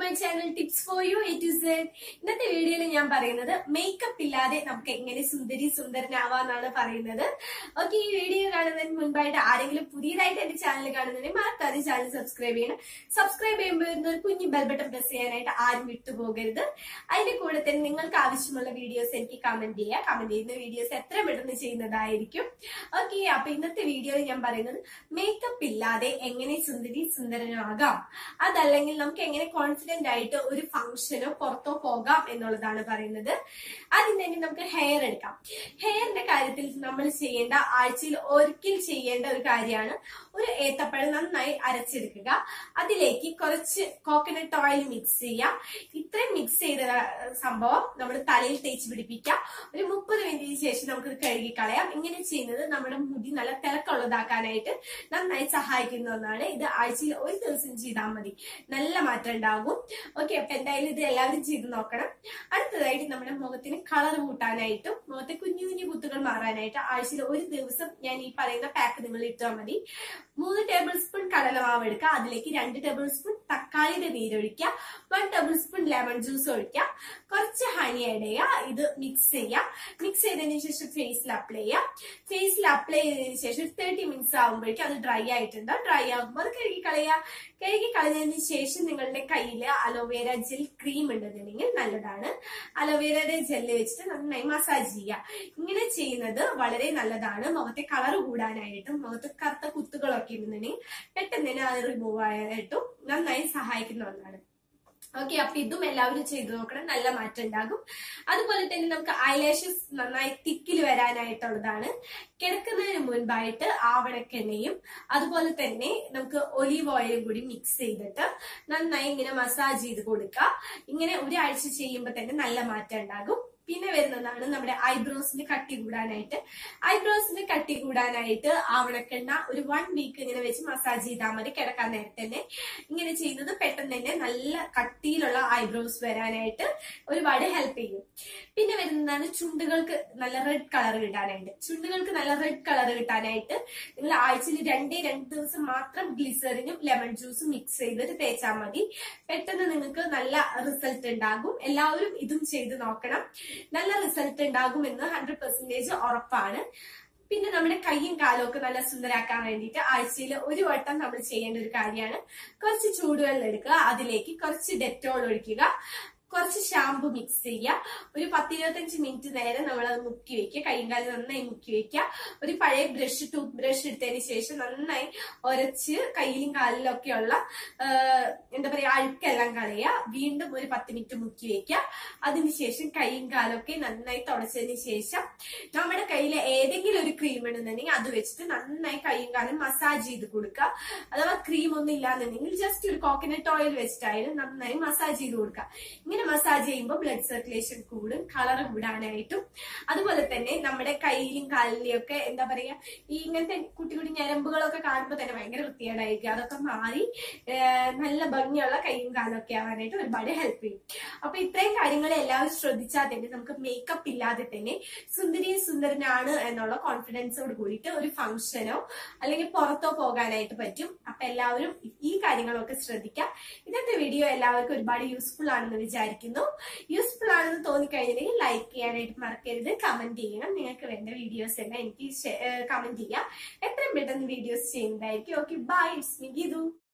my channel tips for you A to Z ഇന്നത്തെ വീഡിയോയിൽ ഞാൻ പറയുന്നത് മേക്കപ്പ് ഇല്ലാതെ നമുക്ക് എങ്ങനെ സുന്ദരി സുന്ദരനാവാന്നാണ് പറയുന്നത് ഓക്കെ ഈ വീഡിയോ കാണുന്നതിന് മുൻപായിട്ട് ആരെങ്കിലും പുതിയതായിട്ട് എന്റെ ചാനൽ കാണുന്നതിന് മറക്കാതെ ചാനൽ സബ്സ്ക്രൈബ് ചെയ്യണം സബ്സ്ക്രൈബ് ചെയ്യുമ്പോൾ വരുന്ന ഒരു കുഞ്ഞു ബെൽ ബട്ടൺ പ്രസ് ചെയ്യാനായിട്ട് ആരും വിട്ടുപോകരുത് അതിന്റെ കൂടെ തന്നെ നിങ്ങൾക്ക് ആവശ്യമുള്ള വീഡിയോസ് എനിക്ക് കമന്റ് ചെയ്യുക കമന്റ് ചെയ്യുന്ന വീഡിയോസ് എത്ര പെട്ടെന്ന് ചെയ്യുന്നതായിരിക്കും ഓക്കെ അപ്പൊ ഇന്നത്തെ വീഡിയോയിൽ ഞാൻ പറയുന്നത് മേക്കപ്പ് ഇല്ലാതെ എങ്ങനെ സുന്ദരി സുന്ദരനാകാം അതല്ലെങ്കിൽ നമുക്ക് എങ്ങനെ കോൺഫിഡന്റ് ആയിട്ട് ഒരു ഫംഗ്ഷനോ പുറത്തോ പോകാം എന്നുള്ളതാണ് പറയുന്നത് ആദ്യം തന്നെ നമുക്ക് ഹെയർ എടുക്കാം ഹെയറിന്റെ കാര്യത്തിൽ നമ്മൾ ചെയ്യേണ്ട ആഴ്ചയിൽ ഒരിക്കൽ ചെയ്യേണ്ട ഒരു കാര്യമാണ് ഒരു ഏത്തപ്പഴം നന്നായി അരച്ചെടുക്കുക അതിലേക്ക് കുറച്ച് കോക്കനട്ട് ഓയിൽ മിക്സ് ചെയ്യുക ഇത്രയും മിക്സ് ചെയ്ത സംഭവം നമ്മൾ തലയിൽ തേച്ച് പിടിപ്പിക്കാം ഒരു മുപ്പത് മിനിറ്റിന് ശേഷം നമുക്ക് ഇത് കഴുകി കളയാം ഇങ്ങനെ ചെയ്യുന്നത് നമ്മുടെ മുടി നല്ല തിളക്കമുള്ളതാക്കാനായിട്ട് നന്നായി സഹായിക്കുന്ന ഒന്നാണ് ഇത് ആഴ്ചയിൽ ഒരു ദിവസം ചെയ്താൽ മതി നല്ല മാറ്റം ഉണ്ടാകും ഓക്കെ അപ്പൊ എന്തായാലും ഇത് എല്ലാവരും ചെയ്ത് നോക്കണം അടുത്തതായിട്ട് നമ്മുടെ മുഖത്തിന് കളർ കൂട്ടാനായിട്ടും മുഖത്തെ കുഞ്ഞു കുഞ്ഞു കുത്തുകൾ മാറാനായിട്ട് ആഴ്ചയിൽ ഒരു ദിവസം ഞാൻ ഈ പറയുന്ന പാക്ക് നിങ്ങൾ ഇട്ടാൽ മതി മൂന്ന് ടേബിൾ സ്പൂൺ കടലമാവ് എടുക്കുക അതിലേക്ക് രണ്ട് ടേബിൾ സ്പൂൺ തക്കാളിയുടെ നീരൊഴിക്കുക one tablespoon lemon juice ഒഴിക്കുക കുറച്ച് ഹണി ആഡ് ചെയ്യുക ഇത് മിക്സ് ചെയ്യുക മിക്സ് ചെയ്തതിന് ശേഷം ഫേസിൽ അപ്ലൈ ചെയ്യുക ഫേസിൽ അപ്ലൈ ചെയ്തതിന് ശേഷം തേർട്ടി മിനിറ്റ്സ് ആകുമ്പോഴേക്കും അത് ഡ്രൈ ആയിട്ടുണ്ട് ഡ്രൈ ആകുമ്പോൾ അത് കഴുകി കളയുക കഴുകി കളഞ്ഞതിന് ശേഷം നിങ്ങളുടെ കയ്യിൽ അലോവേര ജെൽ ക്രീം ഉണ്ടെന്നുണ്ടെങ്കിൽ നല്ലതാണ് അലോവേരയുടെ ജെല്ല് വെച്ചിട്ട് നന്നായി മസാജ് ചെയ്യുക ഇങ്ങനെ ചെയ്യുന്നത് വളരെ നല്ലതാണ് മുഖത്തെ കളർ കൂടാനായിട്ടും മുഖത്ത് കറുത്ത കുത്തുകളൊക്കെ ഉണ്ടെന്നുണ്ടെങ്കിൽ പെട്ടെന്ന് തന്നെ അത് റിമൂവ് ആയിട്ടും നന്നായി സഹായിക്കുന്ന ഒന്നാണ് ഓക്കെ അപ്പൊ ഇതും എല്ലാവരും ചെയ്തു നോക്കണം നല്ല മാറ്റം ഉണ്ടാകും അതുപോലെ തന്നെ നമുക്ക് ഐലാഷസ് നന്നായി തിക്കിൽ വരാനായിട്ടുള്ളതാണ് കിടക്കുന്നതിന് മുൻപായിട്ട് ആവണക്കെണ്ണയും അതുപോലെ തന്നെ നമുക്ക് ഒലീവ് ഓയിലും കൂടി മിക്സ് ചെയ്തിട്ട് നന്നായി ഇങ്ങനെ മസാജ് ചെയ്ത് കൊടുക്കുക ഇങ്ങനെ ഒരാഴ്ച ചെയ്യുമ്പോൾ തന്നെ നല്ല മാറ്റം ഉണ്ടാകും പിന്നെ വരുന്നതാണ് നമ്മുടെ ഐബ്രോസിന് കട്ടി കൂടാനായിട്ട് ഐബ്രോസിന് കട്ടി കൂടാനായിട്ട് ആവണക്കെണ്ണ ഒരു വൺ വീക്ക് ഇങ്ങനെ വെച്ച് മസാജ് ചെയ്താൽ മതി കിടക്കാൻ നേരത്തെ തന്നെ ഇങ്ങനെ ചെയ്യുന്നത് പെട്ടെന്ന് തന്നെ നല്ല കട്ടിയിലുള്ള ഐബ്രോസ് വരാനായിട്ട് ഒരുപാട് ഹെൽപ്പ് ചെയ്യും പിന്നെ വരുന്നതാണ് ചുണ്ടുകൾക്ക് നല്ല റെഡ് കളർ കിട്ടാനായിട്ട് ചുണ്ടുകൾക്ക് നല്ല റെഡ് കളർ കിട്ടാനായിട്ട് നിങ്ങൾ ആഴ്ചയിൽ രണ്ടേ രണ്ട് ദിവസം മാത്രം ഗ്ലിസറിനും ലെമൺ ജ്യൂസും മിക്സ് ചെയ്തിട്ട് തേച്ചാൽ മതി പെട്ടെന്ന് നിങ്ങൾക്ക് നല്ല റിസൾട്ട് ഉണ്ടാകും എല്ലാവരും ഇതും ചെയ്ത് നോക്കണം നല്ല റിസൾട്ട് ഉണ്ടാകുമെന്ന് ഹൺഡ്രഡ് പെർസെന്റേജ് ഉറപ്പാണ് പിന്നെ നമ്മുടെ കൈയും കാലും ഒക്കെ നല്ല സുന്ദരാക്കാൻ വേണ്ടിയിട്ട് ആഴ്ചയിൽ ഒരു വട്ടം നമ്മൾ ചെയ്യേണ്ട ഒരു കാര്യമാണ് കുറച്ച് ചൂടുവെള്ളം എടുക്കുക അതിലേക്ക് കുറച്ച് ഡെറ്റോൾ ഒഴിക്കുക കുറച്ച് ഷാമ്പു മിക്സ് ചെയ്യുക ഒരു പത്ത് ഇരുപത്തഞ്ച് മിനിറ്റ് നേരം നമ്മൾ അത് മുക്കി വെക്കുക കൈയും കാലും നന്നായി മുക്കി വെക്കുക ഒരു പഴയ ബ്രഷ് ടൂത്ത് ബ്രഷ് എടുത്തതിന് ശേഷം നന്നായി ഉരച്ച് കയ്യിലും കാലിലും ഒക്കെയുള്ള എന്താ പറയാ അഴുക്കെല്ലാം കളയുക വീണ്ടും ഒരു പത്ത് മിനിറ്റ് മുക്കി വെക്കുക അതിനുശേഷം കൈയും കാലൊക്കെ നന്നായി തുടച്ചതിന് ശേഷം നമ്മുടെ കയ്യിൽ ഏതെങ്കിലും ഒരു ക്രീം ഉണ്ടെന്നുണ്ടെങ്കിൽ അത് വെച്ചിട്ട് നന്നായി കൈയും കാലും മസാജ് ചെയ്ത് കൊടുക്കുക അഥവാ ക്രീം ഒന്നും ഇല്ലാന്നുണ്ടെങ്കിൽ ജസ്റ്റ് ഒരു കോക്കനട്ട് ഓയിൽ വെച്ചിട്ടായാലും നന്നായി മസാജ് ചെയ്ത് കൊടുക്കുക ഇങ്ങനെ മസാജ് ചെയ്യുമ്പോൾ ബ്ലഡ് സർക്കുലേഷൻ കൂടും കളർ കൂടാനായിട്ടും അതുപോലെ തന്നെ നമ്മുടെ കയ്യിലും കാലിലെയും ഒക്കെ എന്താ പറയാ ഈ ഇങ്ങനത്തെ കുട്ടി കുട്ടി ഞരമ്പുകളൊക്കെ കാണുമ്പോൾ തന്നെ ഭയങ്കര വൃത്തികേടായിരിക്കും അതൊക്കെ മാറി നല്ല ഭംഗിയുള്ള കൈയും കാലും ഒക്കെ ആവാനായിട്ട് ഒരുപാട് ഹെൽപ്പ് ചെയ്യും അപ്പൊ ഇത്രയും കാര്യങ്ങൾ എല്ലാവരും ശ്രദ്ധിച്ചാൽ തന്നെ നമുക്ക് മേക്കപ്പ് ഇല്ലാതെ തന്നെ സുന്ദരി സുന്ദരനാണ് എന്നുള്ള കോൺഫിഡൻസോട് കൂടിയിട്ട് ഒരു ഫംഗ്ഷനോ അല്ലെങ്കിൽ പുറത്തോ പോകാനായിട്ട് പറ്റും അപ്പൊ എല്ലാവരും ഈ കാര്യങ്ങളൊക്കെ ശ്രദ്ധിക്കാം ഇന്നത്തെ വീഡിയോ എല്ലാവർക്കും ഒരുപാട് യൂസ്ഫുൾ ആണെന്ന് വിചാരിക്കുന്നു യൂസ്ഫുൾ ആണെന്ന് തോന്നിക്കഴിഞ്ഞിട്ടുണ്ടെങ്കിൽ ലൈക്ക് ചെയ്യാനായിട്ട് മറക്കരുത് കമന്റ് ചെയ്യണം നിങ്ങൾക്ക് വേണ്ട വീഡിയോസ് എല്ലാം എനിക്ക് കമന്റ് ചെയ്യാം എത്രയും പെട്ടെന്ന് വീഡിയോസ് ചെയ്യുന്നതായിരിക്കും okay bye it's me Geethu